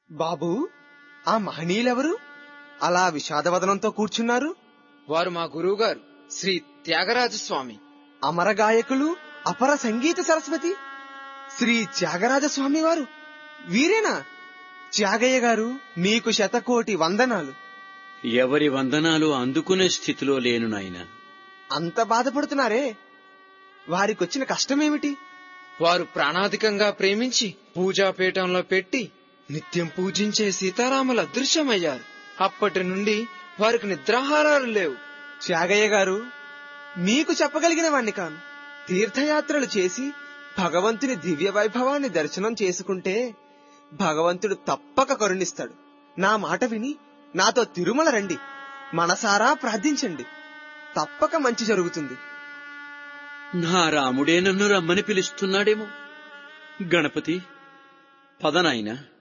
బాబూ ఆ మహనీయులెవరు అలా విషాదవదనంతో కూర్చున్నారు వారు మా గురువుగారు శ్రీ త్యాగరాజస్వామి అమర గాయకులు అపర సంగీత సరస్వతి శ్రీ త్యాగరాజస్వామి వారు వీరేనా త్యాగయ్య గారు మీకు శతకోటి వందనాలు ఎవరి వందనాలు అందుకునే స్థితిలో లేను నాయనా అంత బాధపడుతున్నారే వారికొచ్చిన కష్టమేమిటి వారు ప్రాణాధికంగా ప్రేమించి పూజాపీఠంలో పెట్టి నిత్యం పూజించే సీతారాములు అదృశ్యమయ్యారు అప్పటి నుండి వారికి నిద్రాహారాలు లేవు త్యాగయ్య గారు మీకు చెప్పగలిగిన వాణ్ణి కాను తీర్థయాత్రలు చేసి భగవంతుని దివ్య వైభవాన్ని దర్శనం చేసుకుంటే భగవంతుడు తప్పక కరుణిస్తాడు నా మాట విని నాతో తిరుమల రండి మనసారా ప్రార్థించండి తప్పక మంచి జరుగుతుంది నా రాముడే నన్ను రమ్మని పిలుస్తున్నాడేమో గణపతి పదనాయనా